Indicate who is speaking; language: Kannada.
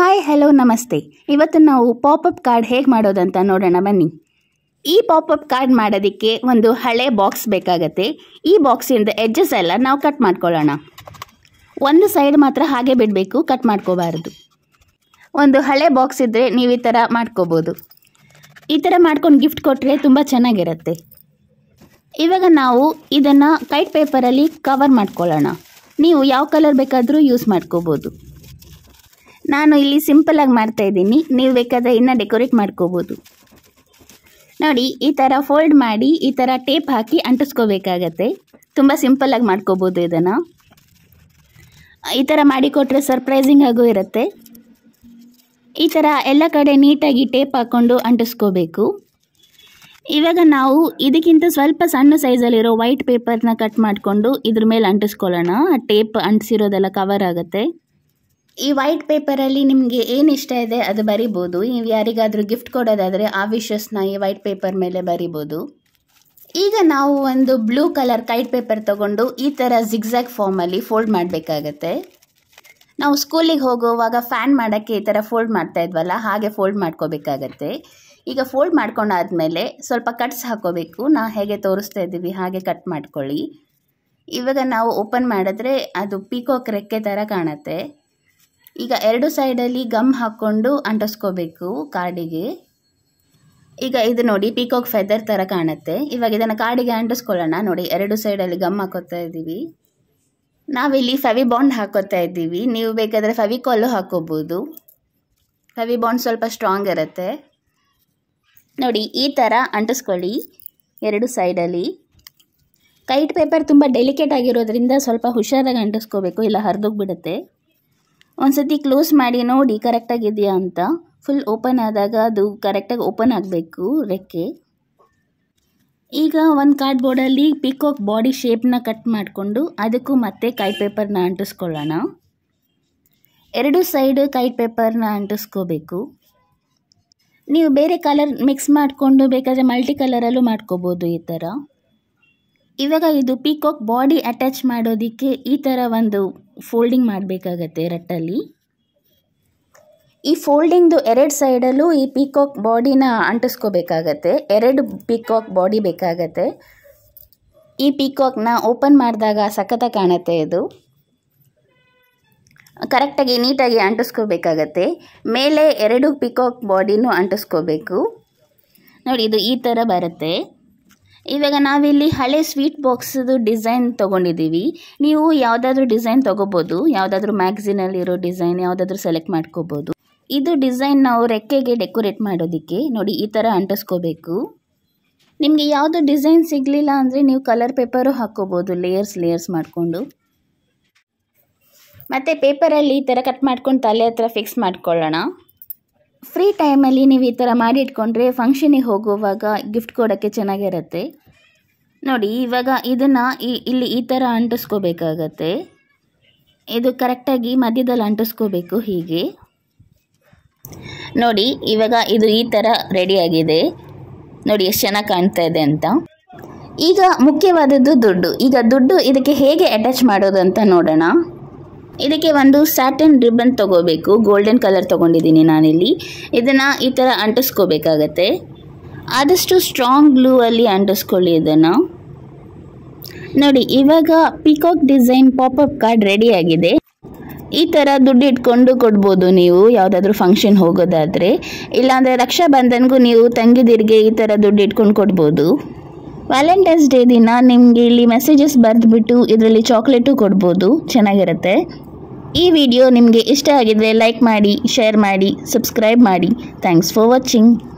Speaker 1: ಹಾಯ್ ಹಲೋ ನಮಸ್ತೆ ಇವತ್ತು ನಾವು ಪಾಪಪ್ ಕಾರ್ಡ್ ಹೇಗೆ ಮಾಡೋದಂತ ನೋಡೋಣ ಬನ್ನಿ ಈ ಪಾಪಪ್ ಕಾರ್ಡ್ ಮಾಡೋದಕ್ಕೆ ಒಂದು ಹಳೆ ಬಾಕ್ಸ್ ಬೇಕಾಗತ್ತೆ ಈ ಬಾಕ್ಸಿಂದ ಎಡ್ಜಸ್ ಎಲ್ಲ ನಾವು ಕಟ್ ಮಾಡ್ಕೊಳ್ಳೋಣ ಒಂದು ಸೈಡ್ ಮಾತ್ರ ಹಾಗೆ ಬಿಡಬೇಕು ಕಟ್ ಮಾಡ್ಕೋಬಾರ್ದು ಒಂದು ಹಳೆ ಬಾಕ್ಸ್ ಇದ್ದರೆ ನೀವು ಈ ಥರ ಮಾಡ್ಕೋಬೋದು ಈ ಥರ ಮಾಡ್ಕೊಂಡು ಗಿಫ್ಟ್ ಕೊಟ್ಟರೆ ತುಂಬ ಚೆನ್ನಾಗಿರುತ್ತೆ ಇವಾಗ ನಾವು ಇದನ್ನು ಕೈಟ್ ಪೇಪರಲ್ಲಿ ಕವರ್ ಮಾಡ್ಕೊಳ್ಳೋಣ ನೀವು ಯಾವ ಕಲರ್ ಬೇಕಾದರೂ ಯೂಸ್ ಮಾಡ್ಕೋಬೋದು ನಾನು ಇಲ್ಲಿ ಸಿಂಪಲಾಗಿ ಮಾಡ್ತಾ ಇದ್ದೀನಿ ನೀವು ಬೇಕಾದರೆ ಇನ್ನೂ ಡೆಕೋರೇಟ್ ಮಾಡ್ಕೋಬೋದು ನೋಡಿ ಈ ಥರ ಫೋಲ್ಡ್ ಮಾಡಿ ಈ ಥರ ಟೇಪ್ ಹಾಕಿ ಅಂಟಿಸ್ಕೋಬೇಕಾಗತ್ತೆ ತುಂಬ ಸಿಂಪಲಾಗಿ ಮಾಡ್ಕೋಬೋದು ಇದನ್ನು ಈ ಥರ ಮಾಡಿಕೊಟ್ರೆ ಸರ್ಪ್ರೈಸಿಂಗ್ ಆಗೂ ಇರುತ್ತೆ ಈ ಥರ ಎಲ್ಲ ಕಡೆ ನೀಟಾಗಿ ಟೇಪ್ ಹಾಕ್ಕೊಂಡು ಅಂಟಿಸ್ಕೋಬೇಕು ಇವಾಗ ನಾವು ಇದಕ್ಕಿಂತ ಸ್ವಲ್ಪ ಸಣ್ಣ ಸೈಜಲ್ಲಿರೋ ವೈಟ್ ಪೇಪರ್ನ ಕಟ್ ಮಾಡಿಕೊಂಡು ಇದ್ರ ಮೇಲೆ ಅಂಟಿಸ್ಕೊಳ್ಳೋಣ ಟೇಪ್ ಅಂಟಿಸಿರೋದೆಲ್ಲ ಕವರ್ ಆಗುತ್ತೆ ಈ ವೈಟ್ ಪೇಪರಲ್ಲಿ ನಿಮಗೆ ಏನು ಇಷ್ಟ ಇದೆ ಅದು ಬರಿಬೋದು ನೀವು ಯಾರಿಗಾದರೂ ಗಿಫ್ಟ್ ಕೊಡೋದಾದರೆ ಆ ವಿಶಸ್ನ ಈ ವೈಟ್ ಪೇಪರ್ ಮೇಲೆ ಬರಿಬೋದು ಈಗ ನಾವು ಒಂದು ಬ್ಲೂ ಕಲರ್ ಕೈಟ್ ಪೇಪರ್ ತೊಗೊಂಡು ಈ ಥರ ಜಿಗ್ಝಾಗ್ ಫಾರ್ಮಲ್ಲಿ ಫೋಲ್ಡ್ ಮಾಡಬೇಕಾಗತ್ತೆ ನಾವು ಸ್ಕೂಲಿಗೆ ಹೋಗುವಾಗ ಫ್ಯಾನ್ ಮಾಡೋಕ್ಕೆ ಈ ಥರ ಫೋಲ್ಡ್ ಮಾಡ್ತಾ ಇದ್ವಲ್ಲ ಹಾಗೆ ಫೋಲ್ಡ್ ಮಾಡ್ಕೋಬೇಕಾಗತ್ತೆ ಈಗ ಫೋಲ್ಡ್ ಮಾಡ್ಕೊಂಡಾದ್ಮೇಲೆ ಸ್ವಲ್ಪ ಕಟ್ಸ್ ಹಾಕೋಬೇಕು ನಾವು ಹೇಗೆ ತೋರಿಸ್ತಾ ಇದ್ದೀವಿ ಹಾಗೆ ಕಟ್ ಮಾಡ್ಕೊಳ್ಳಿ ಇವಾಗ ನಾವು ಓಪನ್ ಮಾಡಿದ್ರೆ ಅದು ಪೀಕೋಕ್ ರೆಕ್ಕೆ ಥರ ಕಾಣುತ್ತೆ ಈಗ ಎರಡು ಸೈಡಲ್ಲಿ ಗಮ್ ಹಾಕ್ಕೊಂಡು ಅಂಟಿಸ್ಕೋಬೇಕು ಕಾರ್ಡಿಗೆ ಈಗ ಇದು ನೋಡಿ ಪೀಕಾಕ್ ಫೆದರ್ ಥರ ಕಾಣುತ್ತೆ ಇವಾಗ ಇದನ್ನು ಕಾರ್ಡಿಗೆ ಅಂಟಿಸ್ಕೊಳ್ಳೋಣ ನೋಡಿ ಎರಡು ಸೈಡಲ್ಲಿ ಗಮ್ ಹಾಕೋತಾ ಇದ್ದೀವಿ ನಾವಿಲ್ಲಿ ಫೆವಿ ಬಾಂಡ್ ಹಾಕೋತಾ ಇದ್ದೀವಿ ನೀವು ಬೇಕಾದರೆ ಫೆವಿಕಾಲು ಹಾಕೋಬೋದು ಫೆವಿ ಬಾಂಡ್ ಸ್ವಲ್ಪ ಸ್ಟ್ರಾಂಗ್ ಇರುತ್ತೆ ನೋಡಿ ಈ ಥರ ಅಂಟಿಸ್ಕೊಳ್ಳಿ ಎರಡು ಸೈಡಲ್ಲಿ ಕೈಟ್ ಪೇಪರ್ ತುಂಬ ಡೆಲಿಕೇಟ್ ಆಗಿರೋದ್ರಿಂದ ಸ್ವಲ್ಪ ಹುಷಾರಾಗಿ ಅಂಟಿಸ್ಕೋಬೇಕು ಇಲ್ಲ ಹರಿದೋಗ್ಬಿಡುತ್ತೆ ಒಂದ್ಸತಿ ಕ್ಲೋಸ್ ಮಾಡಿ ನೋಡಿ ಕರೆಕ್ಟಾಗಿದೆಯಾ ಅಂತ ಫುಲ್ ಓಪನ್ ಆದಾಗ ಅದು ಕರೆಕ್ಟಾಗಿ ಓಪನ್ ಆಗಬೇಕು ರೆಕ್ಕೆ ಈಗ ಒಂದು ಕಾರ್ಡ್ಬೋರ್ಡಲ್ಲಿ ಪಿಕಾಕ್ ಬಾಡಿ ಶೇಪ್ನ ಕಟ್ ಮಾಡಿಕೊಂಡು ಅದಕ್ಕೂ ಮತ್ತೆ ಕೈಟ್ ಪೇಪರ್ನ ಅಂಟಿಸ್ಕೊಳ್ಳೋಣ ಎರಡು ಸೈಡ್ ಕೈಟ್ ಪೇಪರ್ನ ಅಂಟಿಸ್ಕೋಬೇಕು ನೀವು ಬೇರೆ ಕಲರ್ ಮಿಕ್ಸ್ ಮಾಡಿಕೊಂಡು ಬೇಕಾದರೆ ಮಲ್ಟಿ ಕಲರಲ್ಲೂ ಮಾಡ್ಕೋಬೋದು ಈ ಥರ ಇವಾಗ ಇದು ಪೀಕಾಕ್ ಬಾಡಿ ಅಟ್ಯಾಚ್ ಮಾಡೋದಕ್ಕೆ ಈ ಥರ ಒಂದು ಫೋಲ್ಡಿಂಗ್ ಮಾಡಬೇಕಾಗತ್ತೆ ರಟ್ಟಲ್ಲಿ ಈ ಫೋಲ್ಡಿಂಗ್ದು ಎರಡು ಸೈಡಲ್ಲೂ ಈ ಪೀಕಾಕ್ ಬಾಡಿನ ಅಂಟಿಸ್ಕೋಬೇಕಾಗತ್ತೆ ಎರಡು ಪೀಕಾಕ್ ಬಾಡಿ ಬೇಕಾಗತ್ತೆ ಈ ಪೀಕಾಕ್ನ ಓಪನ್ ಮಾಡಿದಾಗ ಸಖತ ಕಾಣುತ್ತೆ ಇದು ಕರೆಕ್ಟಾಗಿ ನೀಟಾಗಿ ಅಂಟಿಸ್ಕೋಬೇಕಾಗತ್ತೆ ಮೇಲೆ ಎರಡು ಪಿಕಾಕ್ ಬಾಡಿನೂ ಅಂಟಿಸ್ಕೋಬೇಕು ನೋಡಿ ಇದು ಈ ಥರ ಬರುತ್ತೆ ಇವಾಗ ನಾವಿಲ್ಲಿ ಹಳೆ ಸ್ವೀಟ್ ಬಾಕ್ಸದು ಡಿಸೈನ್ ತೊಗೊಂಡಿದ್ದೀವಿ ನೀವು ಯಾವುದಾದ್ರೂ ಡಿಸೈನ್ ತೊಗೋಬೋದು ಯಾವುದಾದ್ರೂ ಮ್ಯಾಗ್ಝಿನಲ್ಲಿರೋ ಡಿಸೈನ್ ಯಾವುದಾದ್ರೂ ಸೆಲೆಕ್ಟ್ ಮಾಡ್ಕೋಬೋದು ಇದು ಡಿಸೈನ್ ನಾವು ರೆಕ್ಕೆಗೆ ಡೆಕೋರೇಟ್ ಮಾಡೋದಕ್ಕೆ ನೋಡಿ ಈ ಥರ ಅಂಟಿಸ್ಕೋಬೇಕು ನಿಮಗೆ ಯಾವುದು ಡಿಸೈನ್ ಸಿಗಲಿಲ್ಲ ಅಂದರೆ ನೀವು ಕಲರ್ ಪೇಪರು ಹಾಕ್ಕೋಬೋದು ಲೇಯರ್ಸ್ ಲೇಯರ್ಸ್ ಮಾಡಿಕೊಂಡು ಮತ್ತು ಪೇಪರಲ್ಲಿ ಈ ಥರ ಕಟ್ ಮಾಡ್ಕೊಂಡು ತಲೆ ಹತ್ರ ಫಿಕ್ಸ್ ಮಾಡ್ಕೊಳ್ಳೋಣ ಫ್ರೀ ಟೈಮಲ್ಲಿ ನೀವು ಈ ಥರ ಮಾಡಿ ಇಟ್ಕೊಂಡ್ರೆ ಫಂಕ್ಷನಿಗೆ ಹೋಗುವಾಗ ಗಿಫ್ಟ್ ಕೊಡೋಕ್ಕೆ ಚೆನ್ನಾಗಿರುತ್ತೆ ನೋಡಿ ಇವಾಗ ಇದನ್ನು ಈ ಇಲ್ಲಿ ಈ ಥರ ಅಂಟಿಸ್ಕೋಬೇಕಾಗತ್ತೆ ಇದು ಕರೆಕ್ಟಾಗಿ ಮಧ್ಯದಲ್ಲಿ ಅಂಟಿಸ್ಕೋಬೇಕು ಹೀಗೆ ನೋಡಿ ಇವಾಗ ಇದು ಈ ಥರ ರೆಡಿಯಾಗಿದೆ ನೋಡಿ ಎಷ್ಟು ಚೆನ್ನಾಗಿ ಕಾಣ್ತಾ ಇದೆ ಅಂತ ಈಗ ಮುಖ್ಯವಾದದ್ದು ದುಡ್ಡು ಈಗ ದುಡ್ಡು ಇದಕ್ಕೆ ಹೇಗೆ ಅಟ್ಯಾಚ್ ಮಾಡೋದು ಅಂತ ನೋಡೋಣ ಇದಕ್ಕೆ ಒಂದು ಸ್ಯಾಟನ್ ರಿಬ್ಬನ್ ತೊಗೋಬೇಕು ಗೋಲ್ಡನ್ ಕಲರ್ ತೊಗೊಂಡಿದ್ದೀನಿ ನಾನಿಲ್ಲಿ ಇದನ್ನು ಈ ಥರ ಅಂಟಿಸ್ಕೋಬೇಕಾಗತ್ತೆ ಆದಷ್ಟು ಸ್ಟ್ರಾಂಗ್ ಗ್ಲೂ ಅಲ್ಲಿ ಅಂಟಿಸ್ಕೊಳ್ಳಿ ಇದನ್ನು ನೋಡಿ ಇವಾಗ peacock design popup card ready ಆಗಿದೆ ಈ ಥರ ದುಡ್ಡು ಇಟ್ಕೊಂಡು ಕೊಡ್ಬೋದು ನೀವು ಯಾವುದಾದ್ರೂ ಫಂಕ್ಷನ್ ಹೋಗೋದಾದರೆ ಇಲ್ಲಾಂದರೆ ರಕ್ಷಾ ಬಂಧನ್ಗೂ ನೀವು ತಂಗಿದಿರಿಗೆ ಈ ಥರ ದುಡ್ಡು ಇಟ್ಕೊಂಡು ಕೊಡ್ಬೋದು ವ್ಯಾಲೆಂಟೈನ್ಸ್ ಡೇ ದಿನ ನಿಮಗೆ ಇಲ್ಲಿ ಮೆಸೇಜಸ್ ಬರೆದ್ಬಿಟ್ಟು ಇದರಲ್ಲಿ ಚಾಕ್ಲೇಟು ಕೊಡ್ಬೋದು ಚೆನ್ನಾಗಿರುತ್ತೆ ಈ ವಿಡಿಯೋ ನಿಮಗೆ ಇಷ್ಟ ಆಗಿದ್ರೆ ಲೈಕ್ ಮಾಡಿ ಶೇರ್ ಮಾಡಿ ಸಬ್ಸ್ಕ್ರೈಬ್ ಮಾಡಿ ಥ್ಯಾಂಕ್ಸ್ ಫಾರ್ ವಾಚಿಂಗ್